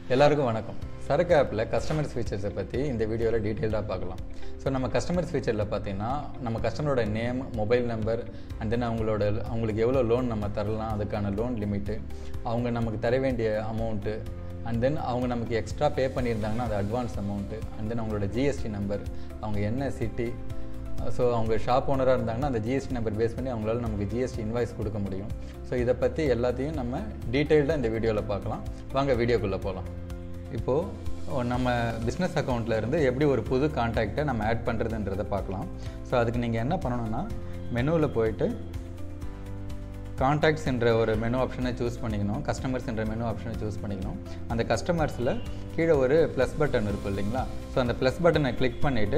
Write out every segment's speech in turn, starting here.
எல்லாருக்கும் வணக்கம் சரக்கு ஆப்பில் கஸ்டமர்ஸ் ஃபீச்சர்ஸை பற்றி இந்த வீடியோவில் டீட்டெயில்டாக பார்க்கலாம் ஸோ நம்ம கஸ்டமர்ஸ் ஃபீச்சரில் பார்த்தீங்கன்னா நம்ம கஸ்டமரோட name mobile number and then அவங்களோட அவங்களுக்கு எவ்வளோ லோன் நம்ம தரலாம் அதுக்கான லோன் லிமிட்டு அவங்க நமக்கு தர வேண்டிய அமௌண்ட்டு அண்ட் தென் அவங்க நமக்கு எக்ஸ்ட்ரா பே பண்ணியிருந்தாங்கன்னா அது அட்வான்ஸ் அமௌண்ட்டு அண்ட் தென் அவங்களோட ஜிஎஸ்டி நம்பர் அவங்க என்ன சிட்டி ஸோ அவங்க ஷாப் ஓனராக இருந்தாங்கன்னா அந்த ஜிஎஸ்டி நம்பர் பேஸ் பண்ணி அவங்களால நமக்கு ஜிஎஸ்டி இன்வாய்ஸ் கொடுக்க முடியும் ஸோ இதை பற்றி எல்லாத்தையும் நம்ம டீட்டெயில்டாக இந்த வீடியோவில் பார்க்கலாம் வாங்க வீடியோக்குள்ளே போகலாம் இப்போது நம்ம பிஸ்னஸ் அக்கௌண்ட்டில் இருந்து எப்படி ஒரு புது கான்டாக்டை நம்ம ஆட் பண்ணுறதுன்றதை பார்க்கலாம் ஸோ அதுக்கு நீங்கள் என்ன பண்ணணும்னா மெனுவில் போயிட்டு கான்டாக்ட்ஸ் என்ற ஒரு மெனு ஆப்ஷனை சூஸ் பண்ணிக்கணும் கஸ்டமர்ஸ் என்ற மெனு ஆப்ஷனை சூஸ் பண்ணிக்கணும் அந்த கஸ்டமர்ஸில் கீழே ஒரு ப்ளஸ் பட்டன் இருக்கும் இல்லைங்களா ஸோ அந்த ப்ளஸ் பட்டனை கிளிக் பண்ணிவிட்டு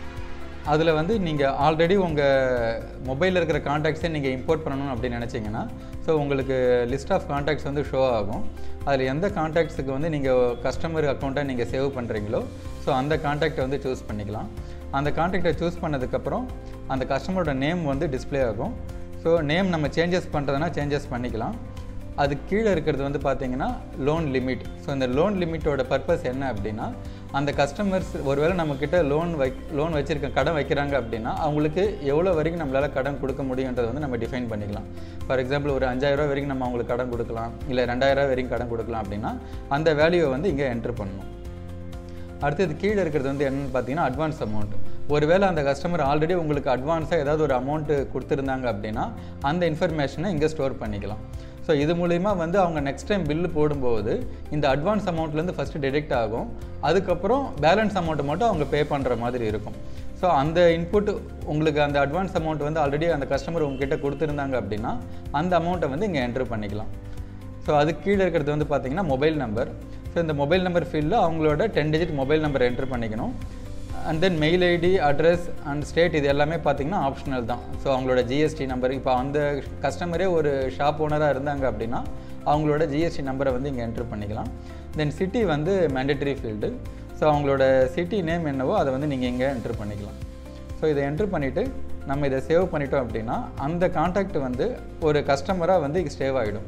அதில் வந்து நீங்கள் ஆல்ரெடி உங்கள் மொபைலில் இருக்கிற காண்டாக்ட்ஸை நீங்கள் இம்போர்ட் பண்ணணும் அப்படின்னு நினச்சிங்கன்னா ஸோ உங்களுக்கு லிஸ்ட் ஆஃப் காண்டாக்ட்ஸ் வந்து ஷோ ஆகும் அதில் எந்த காண்டாக்ட்ஸுக்கு வந்து நீங்கள் கஸ்டமர் அக்கௌண்ட்டை நீங்கள் சேவ் பண்ணுறீங்களோ ஸோ அந்த காண்டாக்டை வந்து சூஸ் பண்ணிக்கலாம் அந்த காண்டாக்டை சூஸ் பண்ணதுக்கப்புறம் அந்த கஸ்டமரோட நேம் வந்து டிஸ்ப்ளே ஆகும் ஸோ நேம் நம்ம சேஞ்சஸ் பண்ணுறதுனா சேஞ்சஸ் பண்ணிக்கலாம் அது கீழே இருக்கிறது வந்து பார்த்தீங்கன்னா லோன் லிமிட் ஸோ இந்த லோன் லிமிட்டோட பர்பஸ் என்ன அப்படின்னா அந்த கஸ்டமர்ஸ் ஒருவேளை நம்மக்கிட்ட லோன் வை லோன் வச்சுருக்க கடன் வைக்கிறாங்க அப்படின்னா அவங்களுக்கு எவ்வளோ வரைக்கும் நம்மளால் கடன் கொடுக்க முடியுன்றதை வந்து நம்ம டிஃபைன் பண்ணிக்கலாம் ஃபார் எக்ஸாம்பிள் ஒரு அஞ்சாயிரரூவா வரைக்கும் நம்ம அவங்களுக்கு கடன் கொடுக்கலாம் இல்லை ரெண்டாயிரரூவா வரைக்கும் கடன் கொடுக்கலாம் அப்படின்னா அந்த வேல்யூவை வந்து இங்கே என்ட்ரு பண்ணணும் அடுத்தது கீழே இருக்கிறது வந்து என்னென்னு பார்த்தீங்கன்னா அட்வான்ஸ் அமௌண்ட் ஒருவேளை அந்த கஸ்டமர் ஆல்ரெடி உங்களுக்கு அட்வான்ஸாக ஏதாவது ஒரு அமௌண்ட்டு கொடுத்துருந்தாங்க அப்படின்னா அந்த இன்ஃபர்மேஷனை இங்கே ஸ்டோர் பண்ணிக்கலாம் ஸோ இது மூலிமா வந்து அவங்க நெக்ஸ்ட் டைம் பில்லு போடும்போது இந்த அட்வான்ஸ் அமௌண்ட்லேருந்து ஃபஸ்ட்டு டிடெக்ட் ஆகும் அதுக்கப்புறம் பேலன்ஸ் அமௌண்ட்டை மட்டும் அவங்க பே பண்ணுற மாதிரி இருக்கும் ஸோ அந்த இன்புட் உங்களுக்கு அந்த அட்வான்ஸ் அமௌண்ட் வந்து ஆல்ரெடி அந்த கஸ்டமர் உங்ககிட்ட கொடுத்துருந்தாங்க அப்படின்னா அந்த அமௌண்ட்டை வந்து இங்கே என்ட்ரு பண்ணிக்கலாம் ஸோ அதுக்கு கீழே இருக்கிறது வந்து பார்த்தீங்கன்னா மொபைல் நம்பர் ஸோ இந்த மொபைல் நம்பர் ஃபீல்டில் அவங்களோட ten digit mobile number enter பண்ணிக்கணும் and then mail ID address and state இது எல்லாமே பார்த்தீங்கன்னா ஆப்ஷனல் தான் ஸோ அவங்களோட ஜிஎஸ்டி நம்பர் இப்போ அந்த கஸ்டமரே ஒரு ஷாப் ஓனராக இருந்தாங்க அப்படின்னா அவங்களோட ஜிஎஸ்டி நம்பரை வந்து இங்கே என்ட்ரு பண்ணிக்கலாம் தென் சிட்டி வந்து மேண்டட்டரி ஃபீல்டு ஸோ அவங்களோட சிட்டி நேம் என்னவோ அதை வந்து நீங்கள் இங்கே என்ட்ரு பண்ணிக்கலாம் ஸோ இதை என்ட்ரு பண்ணிவிட்டு நம்ம இதை சேவ் பண்ணிட்டோம் அப்படின்னா அந்த காண்டாக்ட் வந்து ஒரு கஸ்டமராக வந்து சேவ் ஆகிடும்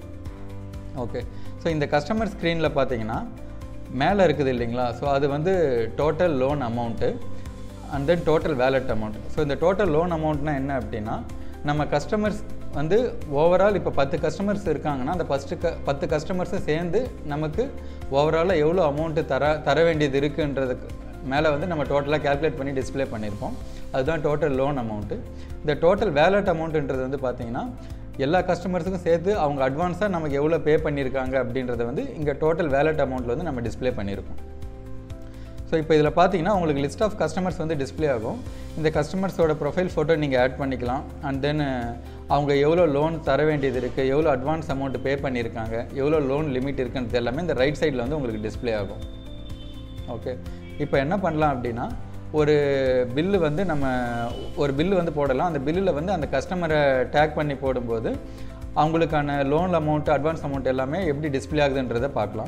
ஓகே ஸோ இந்த கஸ்டமர் ஸ்க்ரீனில் பார்த்தீங்கன்னா மேலே இருக்குது இல்லைங்களா ஸோ அது வந்து total loan amount and then total wallet amount so இந்த டோட்டல் லோன் அமௌண்ட்னா என்ன அப்படின்னா நம்ம கஸ்டமர்ஸ் வந்து ஓவரால் இப்போ பத்து கஸ்டமர்ஸ் இருக்காங்கன்னா அந்த ஃபஸ்ட்டு க பத்து கஸ்டமர்ஸும் சேர்ந்து நமக்கு ஓவராலாக எவ்வளோ அமௌண்ட்டு தர தர வேண்டியது இருக்குன்றதுக்கு மேலே வந்து நம்ம டோட்டலாக கேல்குலேட் பண்ணி டிஸ்பிளே பண்ணியிருப்போம் அதுதான் டோட்டல் லோன் அமௌண்ட்டு இந்த டோட்டல் வேலட் அமௌண்ட்டுன்றது வந்து பார்த்தீங்கன்னா எல்லா கஸ்டமர்ஸுக்கும் சேர்த்து அவங்க அட்வான்ஸாக நமக்கு எவ்வளோ பே பண்ணியிருக்காங்க அப்படின்றத வந்து இங்கே டோட்டல் வேலட் அமௌண்ட்டில் வந்து நம்ம டிஸ்பிளே பண்ணியிருக்கோம் ஸோ இப்போ இதில் பார்த்தீங்கன்னா உங்களுக்கு லிஸ்ட் ஆஃப் கஸ்டமர்ஸ் வந்து டிஸ்பிளே ஆகும் இந்த கஸ்டமர்ஸோட ப்ரொஃபைல் ஃபோட்டோ நீங்கள் ஆட் பண்ணிக்கலாம் அண்ட் தென் அவங்க எவ்வளோ லோன் தர வேண்டியது இருக்குது எவ்வளோ அட்வான்ஸ் அமௌண்ட் பே பண்ணியிருக்காங்க எவ்வளோ லோன் லிமிட் இருக்குன்றது எல்லாமே இந்த ரைட் சைடில் வந்து உங்களுக்கு டிஸ்பிளே ஆகும் ஓகே இப்போ என்ன பண்ணலாம் அப்படின்னா ஒரு பில்லு வந்து நம்ம ஒரு பில்லு வந்து போடலாம் அந்த பில்லில் வந்து அந்த கஸ்டமரை டேக் பண்ணி போடும்போது அவங்களுக்கான லோன் அமௌண்ட் அட்வான்ஸ் அமௌண்ட் எல்லாமே எப்படி டிஸ்பிளே ஆகுதுன்றதை பார்க்கலாம்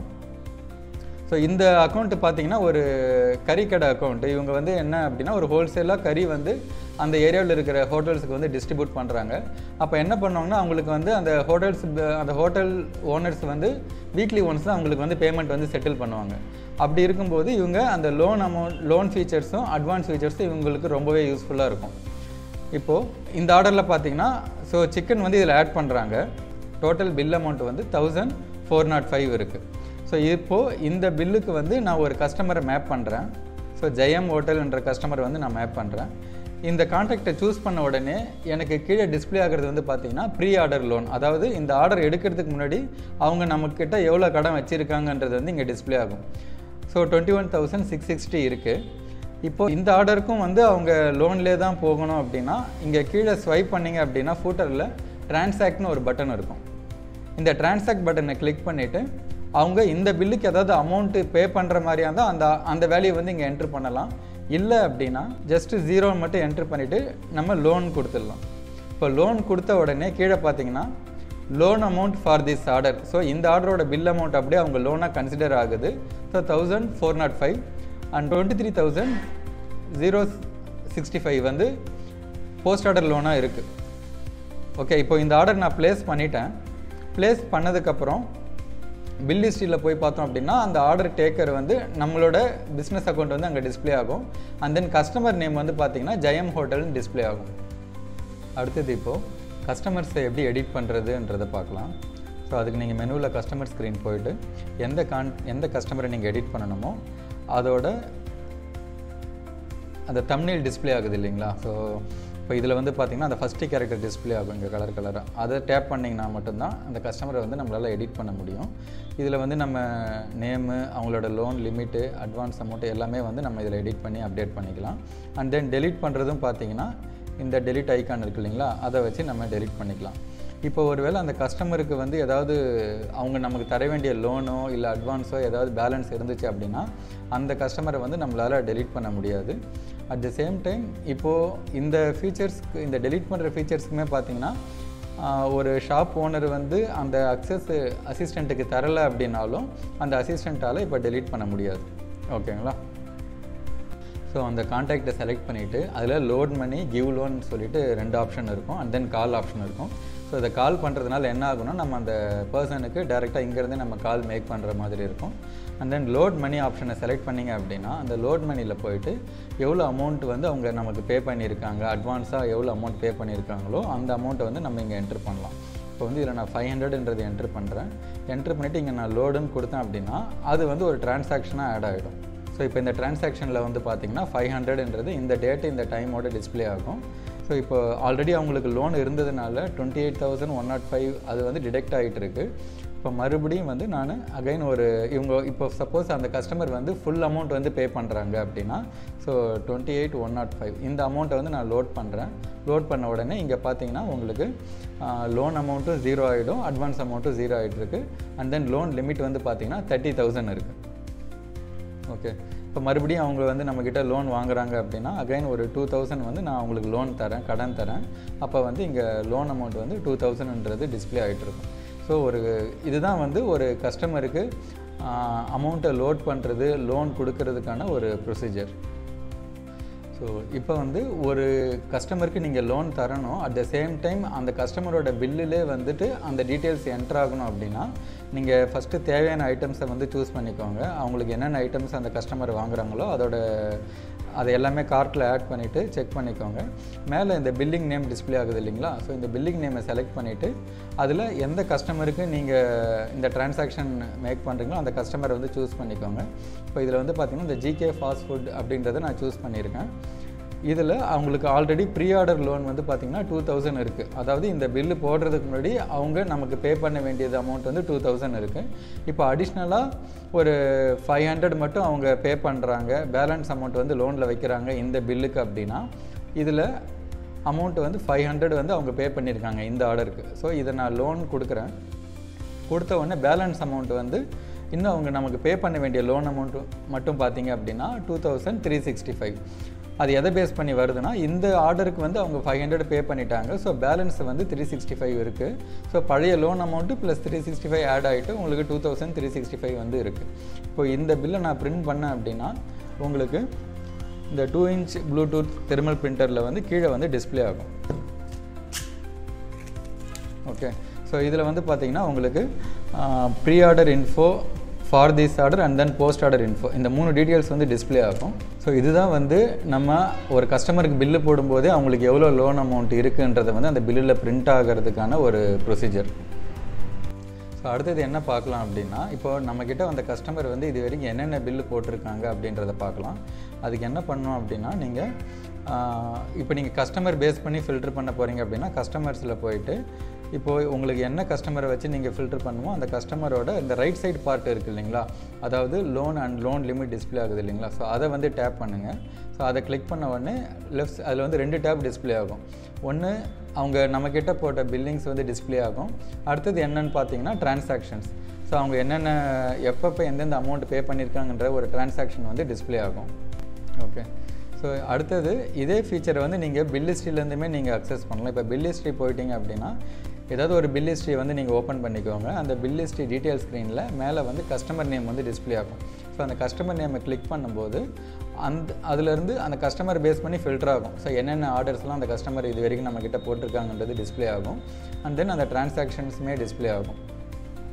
ஸோ இந்த அக்கௌண்ட்டு பார்த்தீங்கன்னா ஒரு கறிக்கடை அக்கௌண்ட்டு இவங்க வந்து என்ன அப்படின்னா ஒரு ஹோல்சேலாக கறி வந்து அந்த ஏரியாவில் இருக்கிற ஹோட்டல்ஸுக்கு வந்து டிஸ்ட்ரிபியூட் பண்ணுறாங்க அப்போ என்ன பண்ணுவாங்கன்னா அவங்களுக்கு வந்து அந்த ஹோட்டல்ஸ் அந்த ஹோட்டல் ஓனர்ஸ் வந்து வீக்லி ஒன்ஸ் தான் அவங்களுக்கு வந்து பேமெண்ட் வந்து செட்டில் பண்ணுவாங்க அப்படி இருக்கும்போது இவங்க அந்த லோன் அமௌண்ட் லோன் ஃபீச்சர்ஸும் அட்வான்ஸ் ஃபீச்சர்ஸும் இவங்களுக்கு ரொம்பவே யூஸ்ஃபுல்லாக இருக்கும் இப்போது இந்த ஆர்டரில் பார்த்தீங்கன்னா ஸோ சிக்கன் வந்து இதில் ஆட் பண்ணுறாங்க டோட்டல் பில் அமௌண்ட் வந்து தௌசண்ட் ஃபோர் நாட் ஃபைவ் இருக்குது ஸோ இப்போது இந்த பில்லுக்கு வந்து நான் ஒரு கஸ்டமரை மேப் பண்ணுறேன் ஸோ ஜெயம் ஹோட்டல் என்ற கஸ்டமர் வந்து நான் மேப் பண்ணுறேன் இந்த கான்டாக்டை சூஸ் பண்ண உடனே எனக்கு கீழே டிஸ்பிளே ஆகிறது வந்து பார்த்தீங்கன்னா ப்ரீ ஆர்டர் லோன் அதாவது இந்த ஆர்டர் எடுக்கிறதுக்கு முன்னாடி அவங்க நம்மக்கிட்ட எவ்வளோ கடன் வச்சுருக்காங்கன்றது வந்து இங்கே டிஸ்பிளே ஆகும் so twenty one thousand six sixty இருக்குது இப்போது இந்த ஆர்டருக்கும் வந்து அவங்க லோன்லேயே தான் போகணும் அப்படின்னா இங்கே கீழே ஸ்வைப் பண்ணிங்க அப்படின்னா ஃபூட்டரில் டிரான்சாக்ட்னு ஒரு பட்டன் இருக்கும் இந்த டிரான்சாக்ட் பட்டனை கிளிக் பண்ணிவிட்டு அவங்க இந்த பில்லுக்கு ஏதாவது அமௌண்ட்டு பே பண்ணுற மாதிரியா இருந்தால் அந்த அந்த வேல்யூ வந்து இங்கே என்ட்ரு பண்ணலாம் இல்லை அப்படின்னா ஜஸ்ட்டு ஜீரோ மட்டும் என்ட்ரு பண்ணிவிட்டு நம்ம லோன் கொடுத்துடலாம் இப்போ லோன் கொடுத்த உடனே கீழே பார்த்தீங்கன்னா loan amount for this order so இந்த ஆர்டரோட பில் அமௌண்ட் அப்படியே அவங்க லோனாக கன்சிடர் ஆகுது so thousand four naught five and twenty three thousand zero sixty five வந்து போஸ்ட் ஆர்டர் லோனாக இருக்குது ஓகே இப்போ இந்த ஆர்டர் நான் ப்ளேஸ் பண்ணிட்டேன் ப்ளேஸ் பண்ணதுக்கப்புறம் பில் ஹிஸ்ட்ரியில் போய் பார்த்தோம் அப்படின்னா அந்த ஆர்டர் டேக்கர் வந்து நம்மளோட பிஸ்னஸ் அக்கௌண்ட் வந்து அங்கே டிஸ்ப்ளே ஆகும் அண்ட் தென் கஸ்டமர் நேம் வந்து பார்த்தீங்கன்னா ஜெயம் ஹோட்டல்னு டிஸ்ப்ளே ஆகும் அடுத்தது இப்போது கஸ்டமர்ஸை எப்படி எடிட் பண்ணுறதுன்றதை பார்க்கலாம் ஸோ அதுக்கு நீங்கள் மெனுவில் கஸ்டமர் ஸ்க்ரீன் போயிட்டு எந்த கான் எந்த கஸ்டமரை நீங்கள் எடிட் பண்ணணுமோ அதோட அந்த தம்ப்நெயில் டிஸ்ப்ளே ஆகுது இல்லைங்களா ஸோ இப்போ இதில் வந்து பார்த்தீங்கன்னா அந்த ஃபஸ்ட்டு கேரக்டர் டிஸ்ப்ளே ஆகும் இங்கே கலர் கலராக அதை டேப் பண்ணிங்கன்னா மட்டும்தான் அந்த கஸ்டமரை வந்து நம்மளால் எடிட் பண்ண முடியும் இதில் வந்து நம்ம நேமு அவங்களோட லோன் லிமிட்டு அட்வான்ஸ் அமௌண்ட் எல்லாமே வந்து நம்ம இதில் எடிட் பண்ணி அப்டேட் பண்ணிக்கலாம் அண்ட் தென் டெலீட் பண்ணுறதும் பார்த்தீங்கன்னா இந்த டெலிட் ஐக்கான் இருக்கு இல்லைங்களா அதை வச்சு நம்ம டெலிட் பண்ணிக்கலாம் இப்போ ஒருவேளை அந்த கஸ்டமருக்கு வந்து ஏதாவது அவங்க நமக்கு தர வேண்டிய லோனோ இல்லை அட்வான்ஸோ ஏதாவது பேலன்ஸ் இருந்துச்சு அப்படின்னா அந்த கஸ்டமரை வந்து நம்மளால் டெலீட் பண்ண முடியாது அட் த சேம் டைம் இப்போது இந்த ஃபீச்சர்ஸ்க்கு இந்த டெலீட் பண்ணுற ஃபீச்சர்ஸ்க்குமே பார்த்தீங்கன்னா ஆஹ், ஒரு ஷாப் ஓனர் வந்து அந்த அக்சஸ் அசிஸ்டண்ட்டுக்கு தரலை அப்படின்னாலும் அந்த அசிஸ்டண்ட்டால் இப்போ டெலீட் பண்ண முடியாது ஓகேங்களா ஸோ அந்த காண்டாக்டை செலக்ட் பண்ணிவிட்டு அதில் லோட் மணி கிவ் லோன் சொல்லிட்டு ரெண்டு ஆப்ஷன் இருக்கும் அண்ட் தென் கால் ஆப்ஷன் இருக்கும் ஸோ இதை கால் பண்ணுறதுனால என்ன ஆகும்னா நம்ம அந்த பர்சனுக்கு டேரெக்டாக இங்கேருந்து நம்ம கால் மேக் பண்ணுற மாதிரி இருக்கும் அண்ட் தென் லோட் மணி ஆப்ஷனை செலக்ட் பண்ணிங்க அப்படின்னா அந்த லோட் மணியில் போயிட்டு எவ்வளோ அமௌண்ட் வந்து அவங்க நமக்கு பே பண்ணியிருக்காங்க அட்வான்ஸாக எவ்வளோ அமௌண்ட் பே பண்ணியிருக்காங்களோ அந்த அமௌண்ட்டை வந்து நம்ம இங்கே என்ட்ரு பண்ணலாம் இப்போ வந்து இதில் நான் ஃபைவ் ஹண்ட்ரட்ன்றது என்ட்ரு பண்ணுறேன் என்ட்ரு பண்ணிவிட்டு இங்கே நான் லோடுன்னு கொடுத்தேன் அப்படின்னா அது வந்து ஒரு டிரான்சாக்ஷனாக ஆட் ஆகிடும் ஸோ இப்போ இந்த டிரான்சாக்ஷனில் வந்து பார்த்தீங்கன்னா ஃபைவ் ஹண்ட்ரட்ன்றது இந்த டேட்டு இந்த டைமோட டிஸ்ப்ளே ஆகும் ஸோ இப்போ ஆல்ரெடி அவங்களுக்கு லோன் இருந்ததுனால twenty eight thousand one naught five அது வந்து டிடெக்ட் ஆகிட்டு இருக்கு இப்போ மறுபடியும் வந்து நான் அகைன் ஒரு இவங்க இப்போ சப்போஸ் அந்த கஸ்டமர் வந்து ஃபுல் அமௌண்ட் வந்து பே பண்ணுறாங்க அப்படின்னா so twenty eight one naught five இந்த அமௌண்ட்டை வந்து நான் லோட் பண்ணுறேன் லோட் பண்ண உடனே இங்கே பார்த்தீங்கன்னா உங்களுக்கு லோன் அமௌண்ட்டும் ஜீரோ ஆகிடும் அட்வான்ஸ் அமௌண்ட்டும் ஜீரோ ஆகிட்டு இருக்கு அண்ட் தென் லோன் லிமிட் வந்து பார்த்தீங்கன்னா தேர்ட்டி தௌசண்ட் இருக்குது ஓகே இப்போ மறுபடியும் அவங்க வந்து நம்மக்கிட்ட லோன் வாங்குறாங்க அப்படின்னா அகைன் ஒரு டூ தௌசண்ட் வந்து நான் அவங்களுக்கு லோன் தரேன் கடன் தரேன் அப்போ வந்து இங்கே லோன் அமௌண்ட் வந்து டூ தௌசண்ட்ன்றது டிஸ்ப்ளே ஆகிட்டு இருக்கும் ஸோ ஒரு இதுதான் வந்து ஒரு கஸ்டமருக்கு அமௌண்ட்டை லோட் பண்ணுறது லோன் கொடுக்கறதுக்கான ஒரு ப்ரொசீஜர் ஸோ இப்போ வந்து ஒரு கஸ்டமருக்கு நீங்கள் லோன் தரணும் அட் த சேம் டைம் அந்த கஸ்டமரோட பில்லுலே வந்துட்டு அந்த டீட்டெயில்ஸ் என்டர் ஆகணும் அப்படின்னா நீங்கள் ஃபஸ்ட்டு தேவையான ஐட்டம்ஸை வந்து சூஸ் பண்ணிக்கோங்க அவங்களுக்கு என்னென்ன ஐட்டம்ஸ் அந்த கஸ்டமர் வாங்குறாங்களோ அதோட அதை எல்லாமே கார்ட்டில் ஆட் பண்ணிவிட்டு செக் பண்ணிக்கோங்க மேலே இந்த பில்லிங் நேம் டிஸ்ப்ளே ஆகுது இல்லைங்களா ஸோ இந்த பில்லிங் நேமை செலக்ட் பண்ணிவிட்டு அதில் எந்த கஸ்டமருக்கு நீங்கள் இந்த டிரான்சாக்ஷன் மேக் பண்ணுறீங்களோ அந்த கஸ்டமரை வந்து சூஸ் பண்ணிக்கோங்க இப்போ இதில் வந்து பார்த்திங்கன்னா இந்த ஜிகே ஃபாஸ்ட் ஃபுட் அப்படின்றத நான் சூஸ் பண்ணியிருக்கேன் இதில் அவங்களுக்கு ஆல்ரெடி ப்ரீ ஆர்டர் லோன் வந்து பார்த்திங்கன்னா டூ தௌசண்ட் இருக்குது அதாவது இந்த பில்லு போடுறதுக்கு முன்னாடி அவங்க நமக்கு பே பண்ண வேண்டியது அமௌண்ட் வந்து டூ தௌசண்ட் இருக்குது இப்போ அடிஷ்னலாக ஒரு ஃபைவ் ஹண்ட்ரட் மட்டும் அவங்க பே பண்ணுறாங்க பேலன்ஸ் அமௌண்ட் வந்து லோனில் வைக்கிறாங்க இந்த பில்லுக்கு அப்படின்னா இதில் அமௌண்ட் வந்து ஃபைவ் ஹண்ட்ரட் வந்து அவங்க பே பண்ணியிருக்காங்க இந்த ஆர்டருக்கு ஸோ இதை நான் லோன் கொடுக்குறேன் கொடுத்த உடனே பேலன்ஸ் அமௌண்ட் வந்து இன்னும் அவங்க நமக்கு பே பண்ண வேண்டிய லோன் அமௌண்ட் மட்டும் பார்த்தீங்க அப்படின்னா two thousand three sixty five அது எதை பேஸ் பண்ணி வருதுன்னா இந்த ஆர்டருக்கு வந்து அவங்க ஃபைவ் ஹண்ட்ரட் பே பண்ணிட்டாங்க ஸோ பேலன்ஸ் வந்து த்ரீ சிக்ஸ்டி ஃபைவ் இருக்குது ஸோ பழைய loan amount plus three sixty five add ஆகிட்டு உங்களுக்கு two thousand three sixty five வந்து இருக்குது இப்போ இந்த பில்லை நான் பிரிண்ட் பண்ணேன் அப்படின்னா உங்களுக்கு இந்த டூ இன்ச் ப்ளூடூத் தெர்மல் பிரிண்டரில் வந்து கீழே வந்து டிஸ்ப்ளே ஆகும் ஓகே ஸோ இதில் வந்து பார்த்தீங்கன்னா உங்களுக்கு pre order info for this order and then post order info இந்த மூணு டீட்டெயில்ஸ் வந்து டிஸ்ப்ளே ஆகும் ஸோ இதுதான் வந்து நம்ம ஒரு கஸ்டமருக்கு பில்லு போடும்போதே அவங்களுக்கு எவ்வளோ லோன் அமௌண்ட் இருக்குன்றதை வந்து அந்த பில்லில் பிரிண்ட் ஆகிறதுக்கான ஒரு ப்ரொசீஜர் ஸோ அடுத்தது என்ன பார்க்கலாம் அப்படின்னா இப்போ நம்மக்கிட்ட வந்த கஸ்டமர் வந்து இது வரைக்கும் என்னென்ன பில்லு போட்டிருக்காங்க அப்படின்றத பார்க்கலாம் அதுக்கு என்ன பண்ணணும் அப்படின்னா நீங்கள் இப்போ நீங்கள் கஸ்டமர் பேஸ் பண்ணி ஃபில்டர் பண்ண போகிறீங்க அப்படின்னா கஸ்டமர்ஸில் போயிட்டு இப்போது உங்களுக்கு என்ன கஸ்டமரை வச்சு நீங்கள் ஃபில்டர் பண்ணுமோ அந்த கஸ்டமரோட இந்த ரைட் சைடு பார்ட் இருக்குது இல்லைங்களா அதாவது loan and loan limit display ஆகுது இல்லைங்களா ஸோ அதை வந்து டேப் பண்ணுங்கள் ஸோ அதை கிளிக் பண்ண உடனே லெஃப்ட் அதில் வந்து ரெண்டு டேப் டிஸ்ப்ளே ஆகும் ஒன்று அவங்க நம்மக்கிட்ட போட்ட பில்லிங்ஸ் வந்து டிஸ்ப்ளே ஆகும் அடுத்தது என்னன்னு பார்த்தீங்கன்னா டிரான்சாக்ஷன்ஸ் ஸோ அவங்க என்னென்ன எப்பப்போ எந்தெந்த அமௌண்ட் பே பண்ணியிருக்காங்கன்ற ஒரு டிரான்சாக்ஷன் வந்து டிஸ்ப்ளே ஆகும் ஓகே ஸோ அடுத்தது இதே ஃபீச்சரை வந்து நீங்கள் பில் ஹிஸ்ட்ரிலேருந்துமே நீங்கள் அக்சஸ் பண்ணலாம் இப்போ பில் ஹிஸ்ட்ரி போயிட்டீங்க அப்படின்னா ஏதாவது ஒரு பில் ஹிஸ்ட்ரியை வந்து நீங்கள் ஓப்பன் பண்ணிக்கோங்க அந்த பில் ஹிஸ்ட்ரி டீட்டெயில் ஸ்க்ரீனில் மேலே வந்து கஸ்டமர் நேம் வந்து டிஸ்ப்ளே ஆகும் ஸோ அந்த கஸ்டமர் நேமை கிளிக் பண்ணும்போது அந்த அதுலேருந்து அந்த கஸ்டமர் பேஸ் பண்ணி ஃபில்டர் ஆகும் ஸோ என்னென்ன ஆர்டர்ஸ்லாம் அந்த கஸ்டமர் இது வரைக்கும் நம்மக்கிட்ட போட்டிருக்காங்கன்றது டிஸ்ப்ளே ஆகும் அண்ட் தென் அந்த டிரான்சாக்ஷன்ஸுமே டிஸ்ப்ளே ஆகும்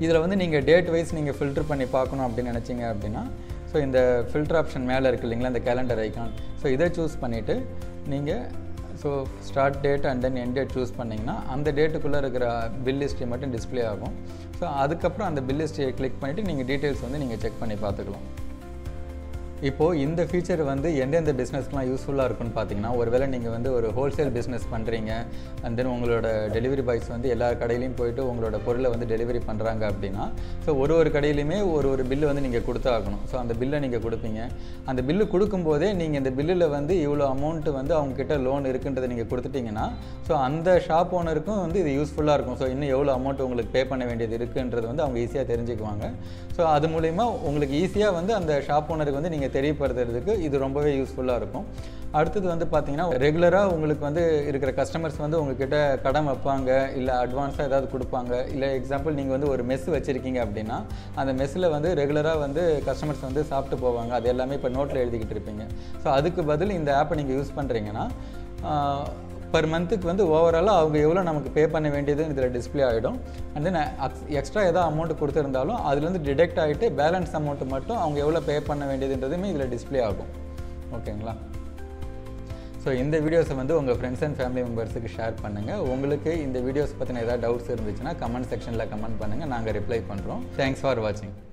இதில் வந்து நீங்கள் டேட் வைஸ் நீங்கள் ஃபில்டர் பண்ணி பார்க்கணும் அப்படின்னு நினச்சிங்க அப்படின்னா ஸோ இந்த ஃபில்டர் ஆப்ஷன் மேலே இருக்குது இல்லைங்களா இந்த கேலண்டர் ஐக்கான் ஸோ இதை சூஸ் பண்ணிவிட்டு நீங்கள் so start date and then end date choose பண்ணிங்கன்னா அந்த டேட்டுக்குள்ளே இருக்கிற பில் ஹிஸ்ட்ரி மட்டும் டிஸ்ப்ளே ஆகும் ஸோ அதுக்கப்புறம் அந்த பில் ஹிஸ்ட்ரியை கிளிக் பண்ணிவிட்டு நீங்கள் டீட்டெயில்ஸ் வந்து நீங்கள் செக் பண்ணி பார்த்துக்கலாம் இப்போது இந்த ஃபீச்சர் வந்து எந்தெந்த பிஸ்னஸ்க்குலாம் யூஸ்ஃபுல்லாக இருக்கும்னு பார்த்தீங்கன்னா ஒருவேளை நீங்கள் வந்து ஒரு ஹோல்சேல் பிஸ்னஸ் பண்ணுறீங்க அண்ட் தென் உங்களோட டெலிவரி பாய்ஸ் வந்து எல்லா கடையிலையும் போயிட்டு உங்களோட பொருளை வந்து டெலிவரி பண்ணுறாங்க அப்படின்னா ஸோ ஒரு ஒரு கடையிலையுமே ஒரு ஒரு பில்லு வந்து நீங்கள் கொடுத்தாகணும் ஸோ அந்த பில்லை நீங்கள் கொடுப்பீங்க அந்த பில்லு கொடுக்கும்போதே நீங்கள் இந்த பில்லில் வந்து இவ்வளோ அமௌண்ட்டு வந்து அவங்கக்கிட்ட லோன் இருக்குன்றதை நீங்கள் கொடுத்துட்டீங்கன்னா ஸோ அந்த ஷாப் ஓனருக்கும் வந்து இது யூஸ்ஃபுல்லாக இருக்கும் ஸோ இன்னும் எவ்வளோ அமௌண்ட் உங்களுக்கு பே பண்ண வேண்டியது இருக்குன்றது வந்து அவங்க ஈஸியாக தெரிஞ்சுக்குவாங்க ஸோ அது மூலிமா உங்களுக்கு ஈஸியாக வந்து அந்த ஷாப் ஓனருக்கு வந்து நீங்கள் தெரியப்படுத்துறதுக்கு இது ரொம்பவே யூஸ்ஃபுல்லாக இருக்கும் அடுத்தது வந்து பார்த்தீங்கன்னா ரெகுலராக உங்களுக்கு வந்து இருக்கிற கஸ்டமர்ஸ் வந்து உங்ககிட்ட கடன் வைப்பாங்க இல்லை அட்வான்ஸாக ஏதாவது கொடுப்பாங்க இல்லை எக்ஸாம்பிள் நீங்கள் வந்து ஒரு மெஸ் வச்சுருக்கீங்க அப்படின்னா அந்த மெஸ்ஸில் வந்து ரெகுலராக வந்து கஸ்டமர்ஸ் வந்து சாப்பிட்டு போவாங்க அது எல்லாமே இப்போ நோட்டில் எழுதிக்கிட்டு இருப்பீங்க ஸோ அதுக்கு பதில் இந்த ஆப்பை நீங்கள் யூஸ் பண்ணுறீங்கன்னா பர் மந்த்துக்கு வந்து ஓவராலாக அவங்க எவ்வளோ நமக்கு பே பண்ண வேண்டியது இதில் டிஸ்ப்ளே ஆகிடும் அண்ட் தென் எக்ஸ்ட்ரா ஏதாவது அமௌண்ட் கொடுத்துருந்தாலும் அதுலேருந்து டிடெக்ட் ஆகிட்டு பேலன்ஸ் அமௌண்ட் மட்டும் அவங்க எவ்வளோ பே பண்ண வேண்டியதுன்றதுமே இதில் டிஸ்ப்ளே ஆகும் ஓகேங்களா ஸோ இந்த வீடியோஸை வந்து உங்கள் ஃப்ரெண்ட்ஸ் அண்ட் ஃபேமிலி மெம்பர்ஸுக்கு ஷேர் பண்ணுங்கள் உங்களுக்கு இந்த வீடியோஸ் பற்றின ஏதாவது டவுட்ஸ் இருந்துச்சுன்னா கமெண்ட் செக்ஷனில் கமெண்ட் பண்ணுங்கள் நாங்கள் ரிப்ளை பண்ணுறோம் தேங்க்ஸ் ஃபார் வாட்சிங்